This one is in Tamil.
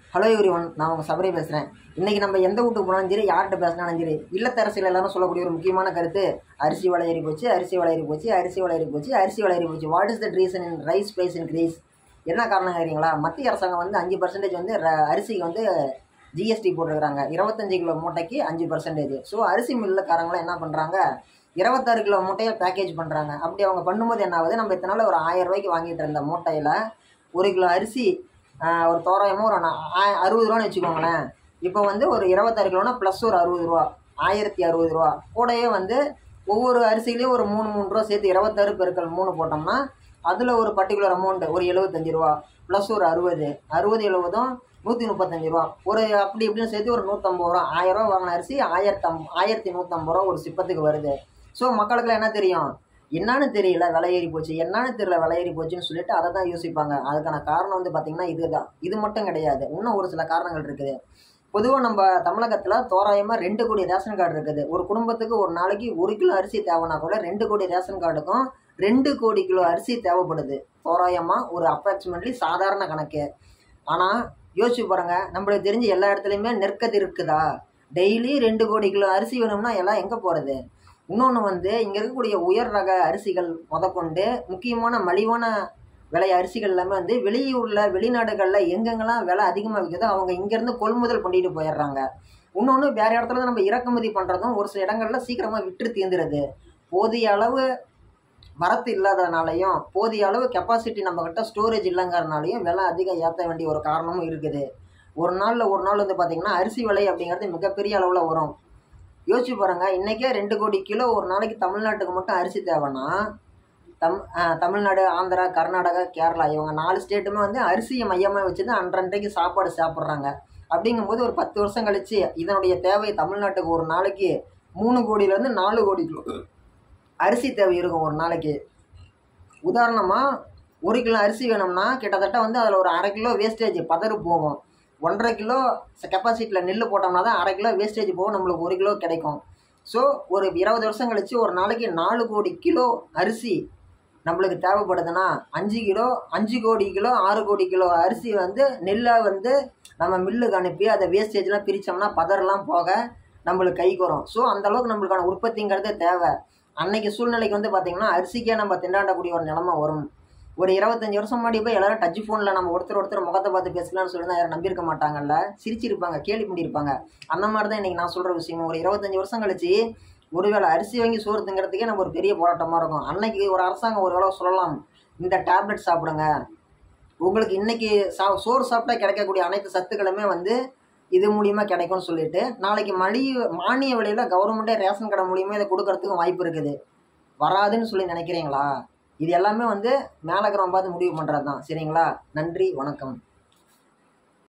ஹலோ எவ்ரி ஒன் நான் உங்கள் சபரி பேசுகிறேன் இன்றைக்கி நம்ம எந்த வீட்டுக்கு போனாலும் சரி யார்கிட்ட பேசினாலும் சரி இல்லத்தரசிகள் எல்லாரும் சொல்லக்கூடிய ஒரு முக்கியமான கருத்து அரிசி விலை ஏறி போச்சு அரிசி விலை ஏறி போச்சு அரிசி விலை ஏறி போச்சு அரிசி விலை ஏறி போச்சு what is the reason in rice price increase என்ன காரணம் கேட்குறீங்களா மத்திய அரசாங்கம் வந்து அஞ்சு பர்சன்டேஜ் வந்து ர- அரிசிக்கு வந்து ஜிஎஸ்டி போட்டிருக்கிறாங்க இருபத்தஞ்சு கிலோ மூட்டைக்கு அஞ்சு பர்சன்டேஜ் ஸோ அரிசி மில்லுக்காரங்களாம் என்ன பண்ணுறாங்க இருபத்தாறு கிலோ மூட்டையை பேக்கேஜ் பண்ணுறாங்க அப்படி அவங்க பண்ணும்போது என்ன ஆகுது நம்ம இத்தனை நாள் ஒரு ஆயிரம் ரூபாய்க்கு வாங்கிட்டு இருந்த மூட்டையில் ஒரு கிலோ அரிசி ஆஹ், ஒரு தோராயமாக ஒரு நா- ஆ- அறுபது ரூபான்னு வச்சுக்கோங்களேன் இப்போ வந்து ஒரு இருபத்தாறு கிலோனா ப்ளஸ் ஒரு அறுபது ரூபா ஆயிரத்தி அறுபது ரூபா கூடயே வந்து ஒவ்வொரு அரிசிலையும் ஒரு மூணு மூணு ரூபா சேர்த்து இருபத்தாறு பெருக்கள் மூணு போட்டோம்னா அதில் ஒரு பர்டிகுலர் அமௌண்ட் ஒரு எழுபத்தஞ்சு ரூபா ப்ளஸ் ஒரு அறுபது அறுபது எழுபதும் நூற்றி முப்பத்தஞ்சு ரூபா ஒரு அப்படி இப்படின்னு சேர்த்து ஒரு நூற்றம்பது ரூபா ஆயிரம் ரூபா வாங்கின அரிசி ஆயிரத்தம் ஆயிரத்தி நூற்றம்பது ரூபா ஒரு சிப்பத்துக்கு வருது ஸோ மக்களுக்குலாம் என்ன தெரியும் என்னன்னு தெரியல விலை ஏறி போச்சு என்னன்னு தெரியல விலை ஏறி போச்சுன்னு சொல்லிட்டு அதை தான் யோசிப்பாங்க அதுக்கான காரணம் வந்து பார்த்திங்கன்னா இதுதான் இது மட்டும் கிடையாது இன்னும் ஒரு சில காரணங்கள் இருக்குது பொதுவாக நம்ம தமிழகத்தில் தோராயமாக ரெண்டு கோடி ரேஷன் கார்டு இருக்குது ஒரு குடும்பத்துக்கு ஒரு நாளைக்கு ஒரு கிலோ அரிசி தேவைன்னா கூட ரெண்டு கோடி ரேஷன் கார்டுக்கும் ரெண்டு கோடி கிலோ அரிசி தேவைப்படுது தோராயமாக ஒரு அப்ராக்சிமேட்லி சாதாரண கணக்கு ஆனால் யோசிச்சு பாருங்க நம்மளுக்கு தெரிஞ்சு எல்லா இடத்துலையுமே நெற்கது இருக்குதா டெய்லி ரெண்டு கோடி கிலோ அரிசி வேணும்னா எல்லாம் எங்கே போகிறது இன்னொன்று வந்து இங்கே இருக்கக்கூடிய உயர் ரக அரிசிகள் முதற்கொண்டு முக்கியமான மலிவான விலை அரிசிகள் எல்லாமே வந்து வெளியூரில் வெளிநாடுகளில் எங்கெங்கெல்லாம் விலை அதிகமாக விற்குதோ அவங்க இங்கேருந்து கொள்முதல் பண்ணிட்டு போயிடுறாங்க இன்னொன்று வேறு இடத்துல இருந்து நம்ம இறக்குமதி பண்ணுறதும் ஒரு சில இடங்களில் சீக்கிரமாக விற்று தீர்ந்துருது போதிய அளவு வரத்து இல்லாதனாலையும் போதிய அளவு கெப்பாசிட்டி நம்மக்கிட்ட ஸ்டோரேஜ் இல்லைங்கிறனாலையும் விலை அதிகம் ஏற்ற வேண்டிய ஒரு காரணமும் இருக்குது ஒரு நாளில் ஒரு நாள் வந்து பார்த்திங்கன்னா அரிசி விலை அப்படிங்கிறது மிகப்பெரிய அளவில் வரும் யோசிச்சு பாருங்க இன்றைக்கே ரெண்டு கோடி கிலோ ஒரு நாளைக்கு தமிழ்நாட்டுக்கு மட்டும் அரிசி தேவைன்னா தம் ஆஹ் தமிழ்நாடு ஆந்திரா கர்நாடகா கேரளா இவங்க நாலு ஸ்டேட்டுமே வந்து அரிசியை மையமாக வச்சு தான் அன்றன்றைக்கு சாப்பாடு சாப்பிட்றாங்க அப்படிங்கும்போது ஒரு பத்து வருஷம் கழிச்சு இதனுடைய தேவை தமிழ்நாட்டுக்கு ஒரு நாளைக்கு மூணு கோடியிலேருந்து நாலு கோடி கிலோ அரிசி தேவை இருக்கும் ஒரு நாளைக்கு உதாரணமாக ஒரு கிலோ அரிசி வேணும்னா கிட்டத்தட்ட வந்து அதில் ஒரு அரை கிலோ வேஸ்டேஜ் பதறு போகும் ஒன்றரை கிலோ கெப்பாசிட்டியில் நெல் போட்டோம்னா தான் அரை கிலோ வேஸ்டேஜ் போகும் நம்மளுக்கு ஒரு கிலோ கிடைக்கும் ஸோ ஒரு இருபது வருஷம் கழிச்சு ஒரு நாளைக்கு நாலு கோடி கிலோ அரிசி நம்மளுக்கு தேவைப்படுதுன்னா அஞ்சு கிலோ அஞ்சு கோடி கிலோ ஆறு கோடி கிலோ அரிசி வந்து நெல்லை வந்து நம்ம மில்லுக்கு அனுப்பி அதை வேஸ்டேஜ்லாம் பிரித்தோம்னா பதறலாம் போக நம்மளுக்கு கைக்கு வரும் ஸோ அளவுக்கு நம்மளுக்கான உற்பத்திங்கிறது தேவை அன்னைக்கு சூழ்நிலைக்கு வந்து பார்த்திங்கன்னா அரிசிக்கே நம்ம திண்டாடக்கூடிய ஒரு நிலமை வரும் ஒரு இருபத்தஞ்சி வருஷம் முன்னாடி போய் எல்லாரும் டச் ஃபோனில் நம்ம ஒருத்தர் ஒருத்தர் முகத்தை பார்த்து பேசலாம்னு சொல்லி தான் யாரும் நம்பியிருக்க மாட்டாங்கல்ல சிரிச்சிருப்பாங்க கேள்வி பண்ணியிருப்பாங்க அந்த மாதிரி தான் இன்றைக்கி நான் சொல்கிற விஷயம் ஒரு இருபத்தஞ்சி வருஷம் கழிச்சு ஒருவேளை அரிசி வாங்கி சோறு திங்கிறதுக்கே நம்ம ஒரு பெரிய போராட்டமாக இருக்கும் அன்னைக்கு ஒரு அரசாங்கம் ஒரு வேளை சொல்லலாம் இந்த டேப்லெட் சாப்பிடுங்க உங்களுக்கு இன்னைக்கு சா சோறு சாப்பிட்டா கிடைக்கக்கூடிய அனைத்து சத்துக்களுமே வந்து இது மூலியமாக கிடைக்கும்னு சொல்லிட்டு நாளைக்கு மலி மானிய விலையில் கவர்மெண்ட்டே ரேஷன் கடை மூலியமாக இதை கொடுக்கறதுக்கும் வாய்ப்பு இருக்குது வராதுன்னு சொல்லி நினைக்கிறீங்களா இது எல்லாமே வந்து மேலக்கிறம் பார்த்து முடிவு பண்ணுறது தான் சரிங்களா நன்றி வணக்கம்